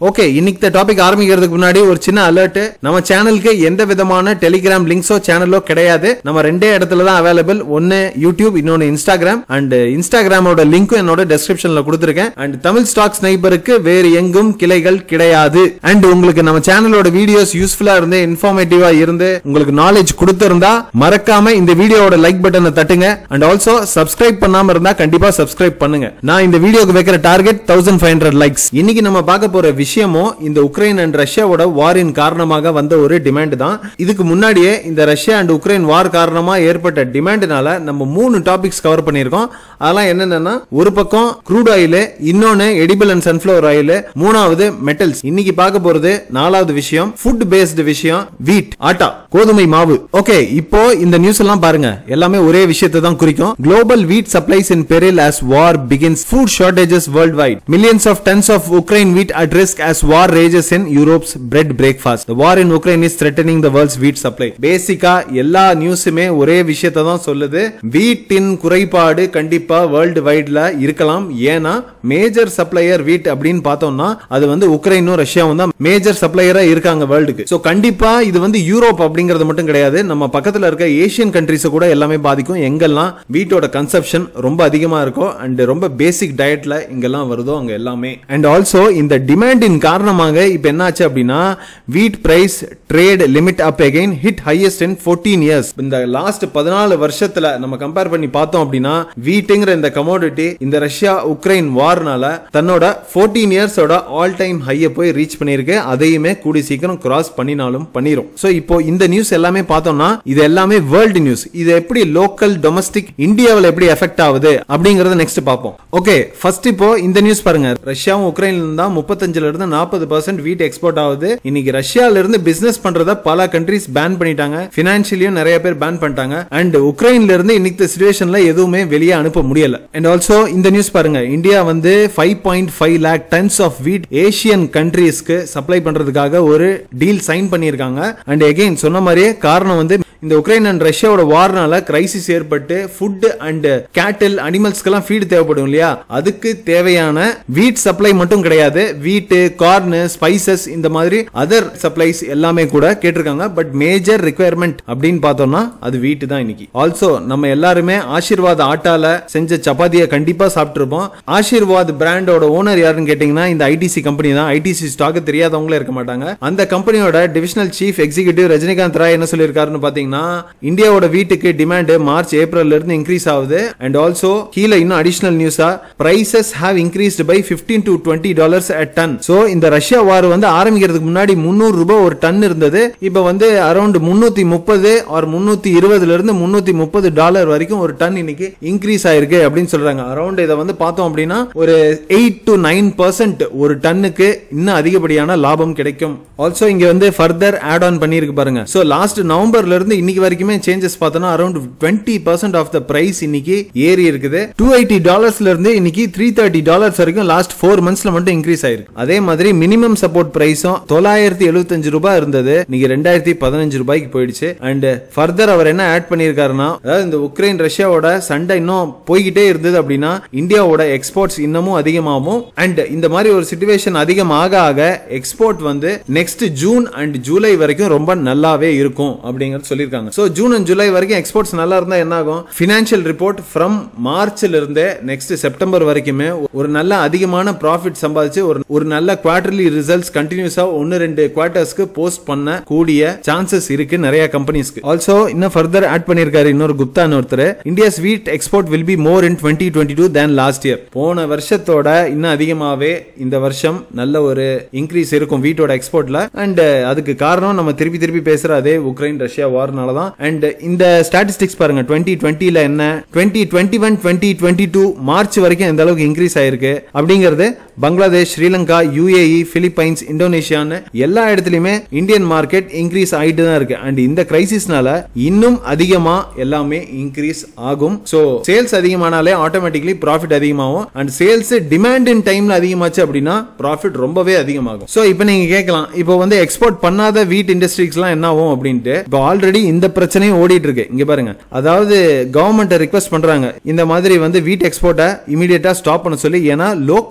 okay இன்னைக்கு topic ஆரம்பிக்கிறதுக்கு முன்னாடி ஒரு சின்ன அலர்ட் நம்ம சேனலுக்கு எந்த விதமான டெலிகிராம் லிங்க்ஸோ சேனலோ கிடையாது நம்ம ரெண்டே இடத்துல தான் அவைலபிள் ஒன்னு யூடியூப் இன்னொன்னு இன்ஸ்டாகிராம் அண்ட் இன்ஸ்டாகிராமோட லிங்க்கும் என்னோட டெஸ்கிரிப்ஷன்ல கொடுத்துருக்கேன் அண்ட் தமிழ் ஸ்டாக்ஸ் நைபருக்கு வேறு எங்கும் கிளைகள் கிடையாது அண்ட் உங்களுக்கு நம்ம சேனலோட வீடியோஸ் யூஸ்ஃபுல்லா இருந்து இன்ஃபார்மேட்டிவா இருந்து உங்களுக்கு நாலேஜ் கொடுத்திருந்தா மறக்காம இந்த வீடியோவோட லைக் பட்டனை தட்டுங்க அண்ட் ஆல்சோ சப்ஸ்கிரைப் பண்ணாம இருந்தா கண்டிப்பா சப்ஸ்கிரைப் பண்ணுங்க நான் இந்த வீடியோக்கு வைக்கிற target thousand five hundred likes இன்னைக்கு நம்ம பார்க்க போற விஷயமும் இந்த உக்ரைன் அண்ட் ரஷ்யாவோட வாரின் காரணமாக வந்த ஒரு டிமாண்ட் தான் இதுக்கு முன்னாடியே இந்த ரஷ்யா அண்ட் உக்ரைன் வார் காரணமா ஏற்பட்ட டிமாண்ட்னால நம்ம மூணு டாபிக்ஸ் கவர் பண்ணியிருக்கோம் அதெல்லாம் என்னென்னா ஒரு பக்கம் க்ரூட் ஆயில் இன்னொன்னு எடிபிள் அண்ட் சன்ஃபிளவர் ஆயில் மூணாவது மெட்டல்ஸ் இன்னைக்கு பார்க்க போறது நாலாவது விஷயம் ஃபுட் பேஸ்டு விஷயம் வீட் ஆட்டா கோதுமை மாவு ஓகே இப்போ இந்த நியூஸ் எல்லாம் பாருங்க எல்லாமே ஒரே விஷயத்தை தான் குறிக்கும் global wheat supplies in peril as war begins food shortages worldwide millions of tons of ukraine wheat at risk as war rages in europe's bread breakfast the war in ukraine is threatening the world's wheat supply பேசிக்கா எல்லா நியூஸுமே ஒரே விஷயத்தை தான் சொல்லுது வீட்டின் குறைபாடு கண்டிப்பா world வைட்ல இருக்கலாம் ஏன்னா மேஜர் சப்ளையர் வீட் அப்படின்னு பார்த்தோம்னா அது வந்து உக்ரைனும் ரஷ்யாவும் தான் மேஜர் சப்ளையரா இருக்காங்க வேர்ல்டுக்கு சோ கண்டிப்பா இது வந்து யூரோப் அப்படிங்கிறது மட்டும் கிடையாது நம்ம பக்கத்துல இருக்க ஏசியன் கண்ட்ரிஸ் கூட எல்லாமே பாதிக்கும் எங்கெல்லாம் வீட்டோட கன்சப்ஷன் ரொம்ப அதிகமா இருக்கோ அண்ட் ரொம்ப பேசிக் டயட்ல இங்கெல்லாம் வருதோ அங்க எல்லாமே அண்ட் ஆல்சோ இந்த டிமாண்டின் காரணமாக இப்ப என்னாச்சு அப்படின்னா wheat price trade limit up again hit highest in 14 years இந்த லாஸ்ட் பதினாலு வருஷத்துல நம்ம கம்பேர் பண்ணி பார்த்தோம் அப்படின்னா வீட்டுங்கிற இந்த கமோடிட்டி இந்த ரஷ்யா உக்ரைன் வார்னால தன்னோட 14 இயர்ஸோட ஆல் டைம் ஹையை போய் ரீச் பண்ணியிருக்கு அதையுமே கூடி சீக்கிரம் கிராஸ் பண்ணினாலும் பண்ணிரும் சோ இப்போ இந்த நியூஸ் எல்லாமே பார்த்தோம்னா இது எல்லாமே வேர்ல்டு நியூஸ் இது எப்படி லோக்கல் டொமஸ்டிக் இந்தியாவில் எப்படி எஃபெக்ட் ஆகுது அப்படிங்கறத நெக்ஸ்ட் பார்ப்போம் ஓகே ஃபர்ஸ்ட் இப்போ இந்த நியூஸ் பாருங்க ரஷ்யாவும் உக்ரைனும் தான் முப்பத்தஞ்சுல இருந்து நாற்பது பர்சன்ட் வீட் எக்ஸ்போர்ட் ஆகுது இன்னைக்கு ரஷ்யால இருந்து பிசினஸ் பண்றத பல கண்ட்ரிஸ் பேன் பண்ணிட்டாங்க பினான்சியலியும் நிறைய பேர் பேன் பண்ணிட்டாங்க அண்ட் உக்ரைன்ல இருந்து இன்னைக்கு சுச்சுவேஷன்ல எதுவுமே வெளியே அனுப்ப முடியல அண்ட் ஆல்சோ இந்த நியூஸ் பாருங்க இந்தியா வந்து five point five lakh tons of wheat Asian கண்ட்ரீஸ்க்கு சப்ளை பண்றதுக்காக ஒரு டீல் சைன் பண்ணியிருக்காங்க அண்ட் எகைன் சொன்ன மாதிரியே காரணம் வந்து இந்த உக்ரைன் அண்ட் ரஷ்யாவோட வார்னால கிரைசிஸ் ஏற்பட்டு ஃபுட் அண்ட் கேட்டில் அனிமல்ஸ்க்கெல்லாம் ஃபீட் தேவைப்படும் இல்லையா அதுக்கு தேவையான வீட் சப்ளை மட்டும் கிடையாது வீட்டு கார்ன் ஸ்பைசஸ் இந்த மாதிரி அதர் சப்ளைஸ் எல்லாமே கூட கேட்டிருக்காங்க பட் மேஜர் ரிக்குவயர்மெண்ட் அப்படின்னு பார்த்தோம்னா அது வீட்டு தான் இன்னைக்கு ஆல்சோ நம்ம எல்லாருமே ஆசீர்வாத் ஆட்டால செஞ்ச சப்பாத்தியை கண்டிப்பா சாப்பிட்டுருப்போம் ஆசீர்வாத் பிராண்டோட ஓனர் யாருன்னு கேட்டீங்கன்னா இந்த ஐடிசி கம்பெனி தான் ஐடிசி ஸ்டாக் தெரியாதவங்களே இருக்க மாட்டாங்க அந்த கம்பெனியோட divisional chief executive Rajinikanth Rai என்ன சொல்லியிருக்காருன்னு பாத்தீங்கன்னா இந்தியாவோட வீட்டுக்கு டிமாண்ட் மார்ச் ஏப்ரல்ல இருந்து இன்க்ரீஸ் ஆகுது அண்ட் ஆல்சோ கீழே இன்னும் அடிஷனல் நியூஸா prices have increased by 15 to twenty dollars at ton so இந்த ரஷ்யா வார் வந்து ஆரம்பிக்கிறதுக்கு முன்னாடி முந்நூறு ரூபாய் ஒரு டன் இருந்தது இப்போ வந்து அரௌண்ட் முன்னூத்தி முப்பது ஆர் முன்னூத்தி இருபதுல இருந்து முன்னூத்தி முப்பது டாலர் வரைக்கும் ஒரு டன் இன்னைக்கு இன்க்ரீஸ் ஆயிருக்கு அப்படின்னு சொல்றாங்க அரௌண்ட் இதை வந்து பார்த்தோம் அப்படின்னா ஒரு எயிட் டு நைன் பர்சன்ட் ஒரு டன்னுக்கு இன்னும் அதிகப்படியான லாபம் கிடைக்கும் ஆல்சோ இங்க வந்து ஃபர்தர் ஆட் ஆன் பண்ணிருக்கு பாருங்க சோ லாஸ்ட் நவம்பர்ல இருந்து இன்னைக்கு வரைக்குமே சேஞ்சஸ் பார்த்தோம்னா around twenty percent of the price இன்னைக்கு ஏறி இருக்குது டூ எயிட்டி டாலர்ஸ்ல இருந்து இன்னைக்கு த்ரீ தேர்ட்டி டாலர்ஸ் வரைக்கும் லாஸ்ட் ஃபோர் மந்த்ஸ்ல மட்டும் இன்க்ரீஸ் ஆயிருக்கு அதே மாதிரி மினிமம் சப்போர்ட் பிரைஸும் தொள்ளாயிரத்தி எழுபத்தஞ்சு ரூபாய் இருந்தது நீங்க ரெண்டாயிரத்தி பதினஞ்சு ரூபாய்க்கு போயிடுச்சு அண்ட் ஃபர்தர் அவர் என்ன ஆட் பண்ணியிருக்காருன்னா அதாவது இந்த உக்ரைன் ரஷ்யாவோட சண்டை இன்னும் போய்கிட்டே இருந்தது அப்படின்னா இந்தியாவோட எக்ஸ்போர்ட்ஸ் இன்னமும் அதிகமாகும் அண்ட் இந்த மாதிரி ஒரு சுச்சுவேஷன் அதிகமாக ஆக எக்ஸ்போர்ட் வந்து நெக்ஸ்ட் ஜூன் அண்ட் ஜூலை வரைக்கும் ரொம்ப நல்லாவே இருக்கும் அப்படிங்கறது சொல்லியிருக்காங்க சோ ஜூன் அண்ட் ஜூலை வரைக்கும் எக்ஸ்போர்ட்ஸ் நல்லா இருந்தா என்ன ஆகும் பினான்சியல் ரிப்போர்ட் ஃப்ரம் மார்ச்ல இருந்தே நெக்ஸ்ட் செப்டம்பர் வரைக்குமே ஒரு நல்ல அதிகமான ப்ராஃபிட் சம்பாதிச்சு ஒரு ஒரு நல்ல குவார்டர்லி ரிசல்ட்ஸ் கண்டினியூஸா ஒன்னு ரெண்டு குவார்டர்ஸ்க்கு போஸ்ட் பண்ண கூடிய சான்சஸ் இருக்கு நிறைய கம்பெனிஸ்க்கு ஆல்சோ இன்னும் ஃபர்தர் ஆட் பண்ணிருக்காரு இன்னொரு குப்தான்னு ஒருத்தர் India's wheat export will be more in twenty twenty two than last year போன வருஷத்தோட இன்னும் அதிகமாவே இந்த வருஷம் நல்ல ஒரு இன்க்ரீஸ் இருக்கும் வீட்டோட எக்ஸ்போர்ட்ல அண்ட் அதுக்கு காரணம் நம்ம திருப்பி திருப்பி பேசுற அதே உக்ரைன் ரஷ்யா வார்னால தான் அண்ட் இந்த ஸ்டாட்டிஸ்டிக்ஸ் பாருங்க டுவெண்ட்டி டுவெண்ட்டில என்ன twenty twenty one twenty twenty two March வரைக்கும் எந்த அளவுக்கு இன்க்ரீஸ் ஆயிருக்கு அப்படிங்கிறது பங்களாதேஷ் ஸ்ரீலங்கா யுஏஇ பிலிப்பைன்ஸ் இந்தோனேஷியான்னு எல்லா இடத்துலயுமே இந்தியன் மார்க்கெட் இன்க்ரீஸ் ஆயிட்டு தான் இருக்கு அண்ட் இந்த கிரைசிஸ்னால இன்னும் அதிகமா எல்லாமே இன்க்ரீஸ் ஆகும் சோ சேல்ஸ் அதிகமானாலே ஆட்டோமேட்டிக்லி ப்ராஃபிட் அதிகமாகும் அண்ட் சேல்ஸ் டிமாண்ட் இன் டைம்ல அதிகமாச்சு அப்படின்னா ப்ராஃபிட் ரொம்பவே அதிகமாகும் சோ இப்போ நீங்க கேட்கலாம் இப்போ வந்து எக்ஸ்போர்ட் பண்ணாத வீட் இண்டஸ்ட்ரீஸ்லாம் என்ன ஆகும் அப்படின்ட்டு இப்போ ஆல்ரெடி இந்த பிரச்சனையும் ஓடிட்டு இருக்கு இங்க பாருங்க அதாவது கவர்மெண்ட் ரிக்வெஸ்ட் பண்றாங்க இந்த மாதிரி வந்து வீட் எக்ஸ்போர்ட்டை இமீடியட்டா ஸ்டாப் பண்ண சொல்லி ஏன்னா லோக்கல் பிரைசஸ்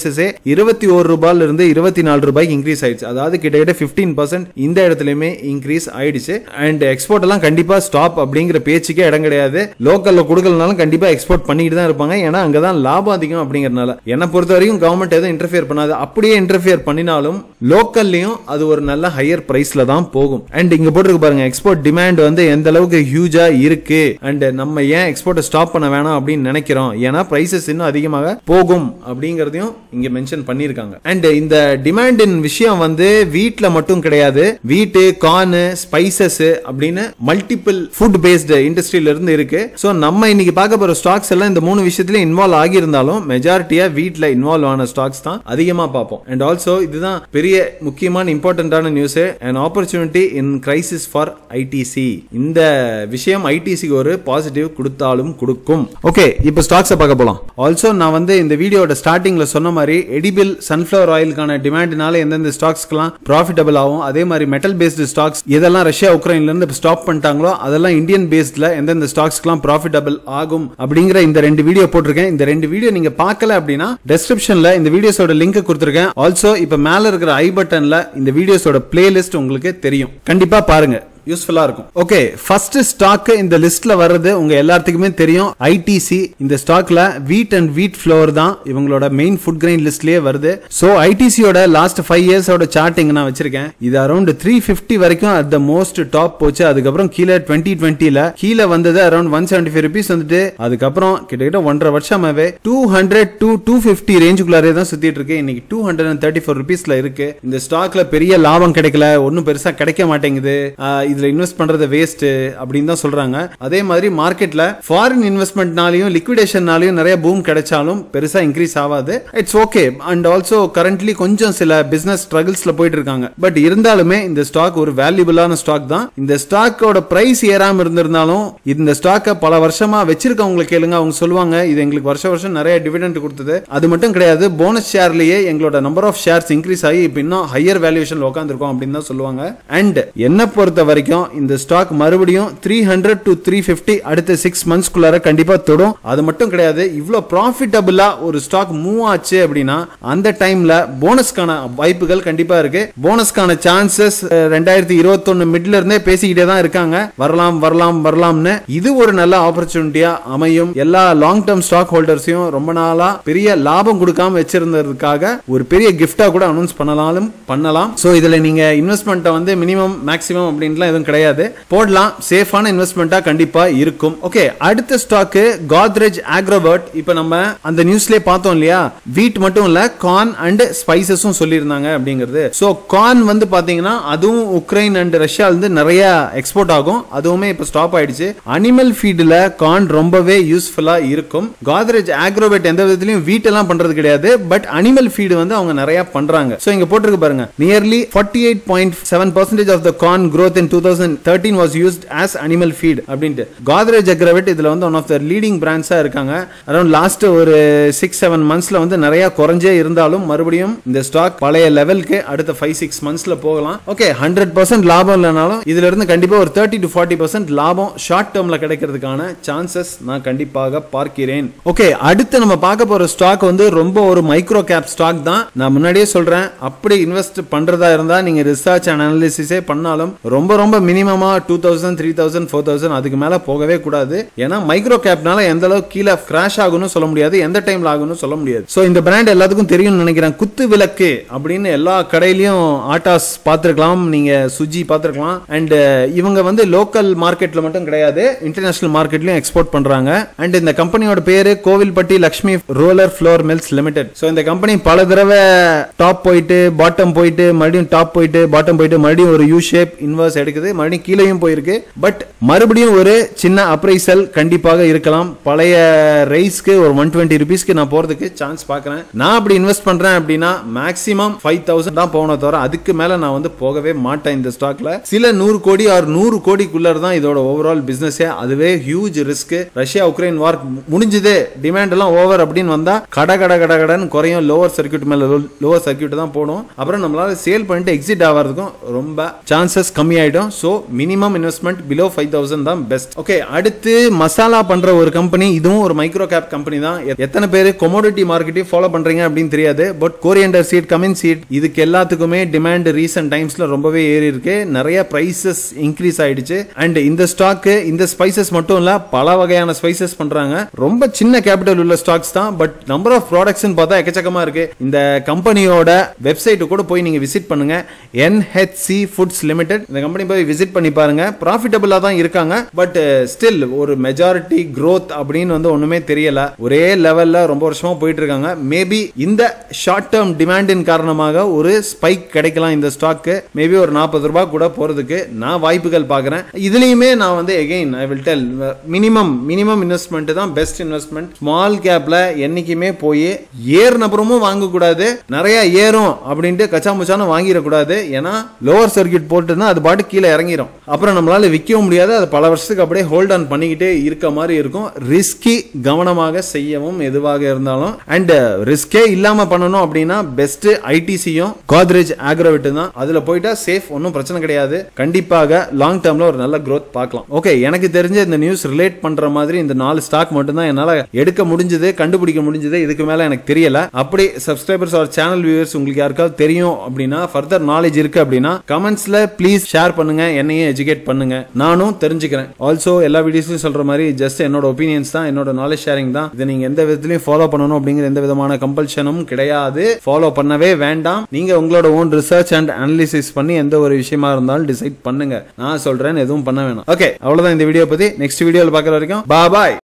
பிரைசஸே இருபத்தி ஒரு ரூபாயில இருந்து இருபத்தி நாலு ரூபாய்க்கு இன்க்ரீஸ் ஆயிடுச்சு அதாவது கிட்டத்தட்ட பிப்டீன் பர்சன்ட் இந்த இடத்துலயுமே இன்க்ரீஸ் ஆயிடுச்சு அண்ட் எக்ஸ்போர்ட் எல்லாம் கண்டிப்பா ஸ்டாப் அப்படிங்கிற பேச்சுக்கே இடம் கிடையாது லோக்கல்ல கொடுக்கலனாலும் கண்டிப்பா எக்ஸ்போர்ட் பண்ணிட்டு தான் இருப்பாங்க ஏன்னா அங்கதான் லாபம் அதிகம் அப்படிங்கறதுனால என்ன பொறுத்த வரைக்கும் கவர்மெண்ட் எதுவும் இன்டர்ஃபியர் பண்ணாது அப்படியே இன்டர்ஃபியர் பண்ணினாலும் லோக்கல்லையும் அது ஒரு நல்ல ஹையர் பிரைஸ்ல தான் போகும் அண்ட் இங்க போட்டுருக்கு பாருங்க எக்ஸ்போர்ட் டிமாண்ட் வந்து எந்த அளவுக்கு ஹியூஜா இருக்கு அண்ட் நம்ம ஏன் எக்ஸ்போர்ட்டை ஸ்டாப் பண்ண வேணாம் அப்படின்னு நினைக்கிறோம் ஏன்னா பிரைசஸ் இன்னும் அதிகமாக போகும் அப்படிங்கறதையும் இங்க மென்ஷன் பண்ணிருக்காங்க அண்ட் இந்த டிமாண்டின் விஷயம் வந்து வீட்ல மட்டும் கிடையாது வீட்டு கார்னு ஸ்பைசஸ் அப்படின்னு மல்டிபிள் ஃபுட் பேஸ்டு இண்டஸ்ட்ரியில இருந்து இருக்கு சோ நம்ம இன்னைக்கு பார்க்க போற ஸ்டாக்ஸ் எல்லாம் இந்த மூணு விஷயத்துல இன்வால்வ் ஆகியிருந்தாலும் மெஜாரிட்டியா வீட்ல இன்வால்வ் ஆன ஸ்டாக்ஸ் தான் அதிகமா பார்ப்போம் அண்ட் ஆல்சோ இதுதான் பெரிய முக்கியமான இம்பார்ட்டன்டான news and opportunity in crisis for ITC இந்த விஷயம் ஐடிசிக்கு ஒரு பாசிட்டிவ் கொடுத்தாலும் கொடுக்கும் ஓகே இப்போ ஸ்டாக்ஸை பார்க்க போலாம் ஆல்சோ நான் வந்து இந்த வீடியோட ஸ்டார்டிங்ல சொன்ன மாதிரி எடிபிள் சன்ஃபிளவர் ஆயிலுக்கான டிமாண்ட்னால எந்தெந்த ஸ்டாக்ஸ்க்கெல்லாம் ப்ராஃபிட்டபிள் ஆகும் அதே மாதிரி மெட்டல் பேஸ்டு ஸ்டாக்ஸ் எதெல்லாம் ரஷ்யா உக்ரைன்ல இருந்து ஸ்டாப் பண்ணிட்டாங்களோ அதெல்லாம் இந்தியன் பேஸ்ட்ல எந்தெந்த ஸ்டாக்ஸ்க்கெல்லாம் ப்ராஃபிட்டபிள் ஆகும் அப்படிங்கிற இந்த ரெண்டு வீடியோ போட்டிருக்கேன் இந்த ரெண்டு வீடியோ நீங்க பார்க்கல அப்படின்னா டெஸ்கிரிப்ஷன்ல இந்த வீடியோஸோட லிங்க் கொடுத்துருக்கேன் ஆல்சோ இப்போ மேல இருக்கிற ஐ பட்டன்ல இந்த வீடியோஸோட பிளேலிஸ்ட் உங்களுக்கு தெரியும் கண்டிப்பா பாருங்க யூஸ்ஃபுல்லா இருக்கும் ஓகே ஃபர்ஸ்ட் ஸ்டாக் இந்த லிஸ்ட்ல வர்றது உங்க எல்லாத்துக்குமே தெரியும் ஐடிசி இந்த ஸ்டாக்ல வீட் அண்ட் வீட் ஃப்ளோர் தான் இவங்களோட மெயின் ஃபுட் கிரெயின் லிஸ்ட்லயே வருது சோ ஐடிசியோட லாஸ்ட் ஃபைவ் இயர்ஸோட சார்ட்டிங் நான் வச்சிருக்கேன் இது அரௌண்ட் த்ரீ ஃபிஃப்டி வரைக்கும் அட் த மோஸ்ட் டாப் போச்சு அதுக்கப்புறம் கீழே டுவெண்ட்டி டுவெண்ட்டில கீழே வந்தது around one seventy five rupees வந்துட்டு அதுக்கப்புறம் கிட்டத்தட்ட ஒன்றரை வருஷமாவே two hundred two two fifty ரேஞ்சுக்குள்ளாரே தான் சுத்திட்டு இருக்கு இன்னைக்கு two hundred and thirty four ருபீஸ்ல இருக்கு இந்த ஸ்டாக்ல பெரிய லாபம் கிடைக்கல ஒன்னும் பெருசா கிடைக்க மாட்டேங்குது ஆஹ் இதுல இன்வெஸ்ட் பண்றது வேஸ்ட் அப்படின்னு தான் சொல்றாங்க அதே மாதிரி மார்க்கெட்ல ஃபாரின் இன்வெஸ்ட்மெண்ட்னாலையும் லிக்விடேஷன்னாலையும் நிறைய பூம் கிடைச்சாலும் பெருசா இன்க்ரீஸ் ஆகாது it's okay and also currently கொஞ்சம் சில பிசினஸ் ஸ்ட்ரகிள்ஸ்ல போயிட்டு இருக்காங்க பட் இருந்தாலுமே இந்த ஸ்டாக் ஒரு வேல்யூபிளான ஸ்டாக் தான் இந்த ஸ்டாக்கோட பிரைஸ் ஏறாம இருந்திருந்தாலும் இந்த ஸ்டாக்கை பல வருஷமா வச்சிருக்கவங்களை கேளுங்க அவங்க சொல்லுவாங்க இது எங்களுக்கு வருஷம் வருஷம் நிறைய டிவிடெண்ட் கொடுத்தது அது மட்டும் கிடையாது போனஸ் ஷேர்லயே எங்களோட நம்பர் ஆஃப் ஷேர்ஸ் இன்க்ரீஸ் ஆகி இப்போ இன்னும் ஹையர் வேல்யூஷன் உட்காந்துருக்கோம் அப்படின்னு தான் சொல்லுவாங்க அண்ட் என்ன பொறுத்த வரைக்கும் இந்த ஸ்டாக் மறுபடியும் three hundred to three fifty அடுத்த சிக்ஸ் மந்த்ஸ்க்குள்ளார கண்டிப்பா தொடும் அது மட்டும் கிடையாது இவ்வளவு ப்ராஃபிட்டபிளா ஒரு ஸ்டாக் மூவ் ஆச்சு அப்படின்னா அந்த டைம்ல போனஸ்க்கான வாய்ப்புகள் கண்டிப்பா இருக்கு போனஸ்க்கான சான்சஸ் ரெண்டாயிரத்தி இருபத்தொன்னு மிட்ல இருந்தே பேசிக்கிட்டே தான் இருக்காங்க வரலாம் வரலாம் வரலாம்னு இது ஒரு நல்ல ஆப்பர்ச்சுனிட்டியா அமையும் எல்லா லாங் டேர்ம் ஸ்டாக் ஹோல்டர்ஸையும் ரொம்ப நாளா பெரிய லாபம் கொடுக்காம வச்சிருந்ததுக்காக ஒரு பெரிய கிஃப்டா கூட அனௌன்ஸ் பண்ணலாலும் பண்ணலாம் சோ இதுல நீங்க இன்வெஸ்ட்மெண்ட்டை வந்து மினிமம் மேக்ஸிமம் அப்படின்லாம் எதுவும் கிடையாது போடலாம் சேஃபான இன்வெஸ்ட்மெண்ட்டா கண்டிப்பா இருக்கும் ஓகே அடுத்த ஸ்டாக் கோத்ரெஜ் ஆக்ரோவர்ட் இப்போ நம்ம அந்த நியூஸ்லயே பார்த்தோம் இல்லையா வீட் மட்டும் இல்ல கார்ன் அண்ட் ஸ்பைசஸும் சொல்லியிருந்தாங்க அப்படிங்கிறது சோ கார்ன் வந்து பாத்தீங்கன்னா அதுவும் உக்ரைன் அண்ட் ரஷ்யா இருந்து நிறைய எக்ஸ்போர்ட் ஆகும் அதுவுமே இப்போ ஸ்டாப் ஆயிடுச்சு அனிமல் ஃபீட்ல கார்ன் ரொம்பவே யூஸ்ஃபுல்லா இருக்கும் கோத்ரெஜ் ஆக்ரோவேட் எந்த விதத்திலையும் வீட் எல்லாம் பண்றது கிடையாது பட் அனிமல் ஃபீடு வந்து அவங்க நிறைய பண்றாங்க சோ இங்க போட்டிருக்கு பாருங்க nearly forty eight point seven percentage of the corn growth in 2013 was used as animal feed அப்படின்ட்டு கோத்ரேஜ் அக்ரவேட் இதுல வந்து ஒன் ஆஃப் த லீடிங் பிராண்ட்ஸா இருக்காங்க அரௌண்ட் லாஸ்ட் ஒரு சிக்ஸ் செவன் மந்த்ஸ்ல வந்து நிறைய குறைஞ்சே இருந்தாலும் மறுபடியும் இந்த ஸ்டாக் பழைய லெவலுக்கு அடுத்த ஃபைவ் சிக்ஸ் மந்த்ஸ்ல போகலாம் ஓகே ஹண்ட்ரட் பர்சன்ட் லாபம் இல்லைனாலும் இதுல இருந்து கண்டிப்பா ஒரு தேர்ட்டி டு ஃபார்ட்டி பர்சன்ட் லாபம் ஷார்ட் டேர்ம்ல கிடைக்கிறதுக்கான சான்சஸ் நான் கண்டிப்பாக பார்க்கிறேன் ஓகே அடுத்து நம்ம பார்க்க போற ஸ்டாக் வந்து ரொம்ப ஒரு மைக்ரோ கேப் ஸ்டாக் தான் நான் முன்னாடியே சொல்றேன் அப்படி இன்வெஸ்ட் பண்றதா இருந்தா நீங்க ரிசர்ச் அண்ட் அனாலிசிஸே பண்ணாலும் ரொம்ப ரொம்ப மினிமமா two thousand three thousand four thousand அதுக்கு மேல போகவே கூடாது ஏன்னா மைக்ரோ கேப்னால எந்த அளவுக்கு கீழே கிராஷ் ஆகும்னு சொல்ல முடியாது எந்த டைம்ல ஆகும்னு சொல்ல முடியாது சோ இந்த பிராண்ட் எல்லாத்துக்கும் தெரியும்னு நினைக்கிறேன் குத்து விளக்கு அப்படின்னு எல்லா கடையிலயும் ஆட்டாஸ் பார்த்திருக்கலாம் நீங்க சுஜி பார்த்திருக்கலாம் அண்ட் இவங்க வந்து லோக்கல் மார்க்கெட்ல மட்டும் கிடையாது இன்டர்நேஷனல் மார்க்கெட்லயும் எக்ஸ்போர்ட் பண்றாங்க அண்ட் இந்த கம்பெனியோட பேரு Kovilpatti Lakshmi roller flour mills limited so இந்த கம்பெனி பல தடவை டாப் போயிட்டு பாட்டம் போயிட்டு மறுபடியும் டாப் போயிட்டு பாட்டம் போயிட்டு மறுபடியும் ஒரு யூ ஷேப் இன்வர்ஸ் எடுக்குது மறுபடியும் கீழேயும் போயிருக்கு பட் மறுபடியும் ஒரு சின்ன அப்ரைசல் கண்டிப்பாக இருக்கலாம் பழைய ரைஸ்க்கு ஒரு ஒன் டுவெண்ட்டி ருபீஸ்க்கு நான் போறதுக்கு சான்ஸ் பார்க்கறேன் நான் அப்படி இன்வெஸ்ட் பண்றேன் அப்படின்னா மேக்ஸிமம் ஃபைவ் தௌசண்ட் தான் போகணும் தவிர அதுக்கு மேல நான் வந்து போகவே மாட்டேன் இந்த ஸ்டாக்ல சில நூறு கோடி ஆர் நூறு கோடிக்குள்ள தான் இதோட ஓவரால் பிசினஸே அதுவே huge risk Russia Ukraine war முடிஞ்சது டிமாண்ட் எல்லாம் ஓவர் அப்படின்னு வந்தா கட கட கட கடன் குறையும் லோவர் சர்க்கியூட் மேல லோவர் சர்க்கியூட் தான் போடும் அப்புறம் நம்மளால சேல் பண்ணிட்டு எக்ஸிட் ஆகிறதுக்கும் ரொம்ப சான்சஸ் கம்மியாயிடும் ஆயிடும் so minimum investment below five thousand தான் பெஸ்ட் ஓகே அடுத்து மசாலா பண்ற ஒரு கம்பெனி இதுவும் ஒரு மைக்ரோ கேப் கம்பெனி தான் எ- எத்தனை பேர் கொமோடிட்டி மார்க்கெட்டையும் ஃபாலோ பண்றீங்க அப்படின்னு தெரியாது but coriander seed cumin seed இதுக்கு எல்லாத்துக்குமே டிமாண்ட் ரீசெண்ட் டைம்ஸ்ல ரொம்பவே ஏறி இருக்கு நிறைய பிரைசஸ் இன்க்ரீஸ் ஆயிடுச்சு அண்ட் இந்த ஸ்டாக் இந்த ஸ்பைசஸ் மட்டும் இல்ல பல வகையான ஸ்பைசஸ் பண்றாங்க ரொம்ப சின்ன கேபிட்டல் உள்ள ஸ்டாக்ஸ் தான் பட் நம்பர் ஆஃப் ப்ராடக்ட்ஸ் பார்த்தா எக்கச்சக்கமா இருக்கு இந்த கம்பெனியோட வெப்சைட் கூட போய் நீங்க விசிட் பண்ணுங்க என்ஹெச்சி ஃபுட்ஸ் லிமிடெட் இந்த கம்பெனி போய் விசிட் பண்ணி பாருங்க ப்ராஃபிட்டபிளா தான் இருக்காங்க பட் ஸ்டில் ஒரு மெஜாரிட்டி growth அப்படின்னு வந்து ஒண்ணுமே தெரியல ஒரே லெவல்ல ரொம்ப வருஷமா போயிட்டு இருக்காங்க மேபி இந்த ஷார்ட் டேர்ம் டிமாண்டின் காரணமாக ஒரு ஸ்பைக் கிடைக்கலாம் இந்த ஸ்டாக்கு மேபி ஒரு நாற்பது ரூபாய் கூட போறதுக்கு நான் வாய்ப்புகள் பார்க்கறேன் இதுலயுமே நான் வந்து again I will tell minimum minimum investment தான் பெஸ்ட் இன்வெஸ்ட்மெண்ட் ஸ்மால் கேப்ல என்னைக்குமே போய் ஏறின அப்புறமும் வாங்கக்கூடாது நிறைய ஏறும் அப்படின்ட்டு கச்சா முச்சானு வாங்கிடக்கூடாது ஏன்னா லோவர் சர்க்கியூட் போட்டுனா அது பாட்டு கீழே இறங்கிரும் அப்புறம் நம்மளால விற்கவும் முடியாது அது பல வருஷத்துக்கு அப்படியே ஹோல்ட் ஆன் பண்ணிக்கிட்டே இருக்க மாதிரி இருக்கும் ரிஸ்கி கவனமாக செய்யவும் எதுவாக இருந்தாலும் அண்ட் ரிஸ்கே இல்லாம பண்ணணும் அப்படின்னா பெஸ்ட் ஐடிசியும் கோத்ரேஜ் ஆக்ரோவிட் தான் அதுல போயிட்டா சேஃப் ஒன்றும் பிரச்சனை கிடையாது கண்டிப்பாக லாங் டேர்ம்ல ஒரு நல்ல growth பார்க்கலாம் ஓகே எனக்கு தெரிஞ்ச இந்த நியூஸ் ரிலேட் பண்ற மாதிரி இந்த நாலு ஸ்டாக் மட்டும் தான் என்னால எடுக்க முடிஞ்சது கண்டுபிடிக்க முடிஞ்சது இதுக்கு மேல எனக்கு தெரியல அப்படி சப்ஸ்கிரைபர்ஸ் ஆர் சேனல் வியூவர்ஸ் உங்களுக்கு யாருக்காவது தெரியும் அப்படின்னா ஃபர்தர் நாலேஜ் இருக்கு அப்படின்னா கமெண்ட்ஸ்ல ப்ளீஸ் ஷேர் பண்ணுங்க என்னையும் எஜுகேட் பண்ணுங்க நானும் தெரிஞ்சுக்கிறேன் ஆல்சோ எல்லா வீடியோஸ்லயும் சொல்ற மாதிரி ஜஸ்ட் என்னோட ஒப்பீனியன்ஸ் தான் என்னோட நாலேஜ் ஷேரிங் தான் இதை நீங்க எந்த விதத்திலையும் ஃபாலோ பண்ணணும் அப்படிங்கிற எந்த விதமான கம்பல்ஷனும் கிடையாது ஃபாலோ பண்ணவே வேண்டாம் நீங்க உங்களோட ஓன் ரிசர்ச் அண்ட் அனாலிசிஸ் பண்ணி எந்த ஒரு விஷயமா இருந்தாலும் டிசைட் பண்ணுங்க நான் சொல்றேன் எதுவும் பண்ண வேணாம் ஓகே அவ்வளவுதான் இந்த வீடியோ பத்தி நெக்ஸ்ட் வீடியோல பார்க்குற வரைக்கும் பாய்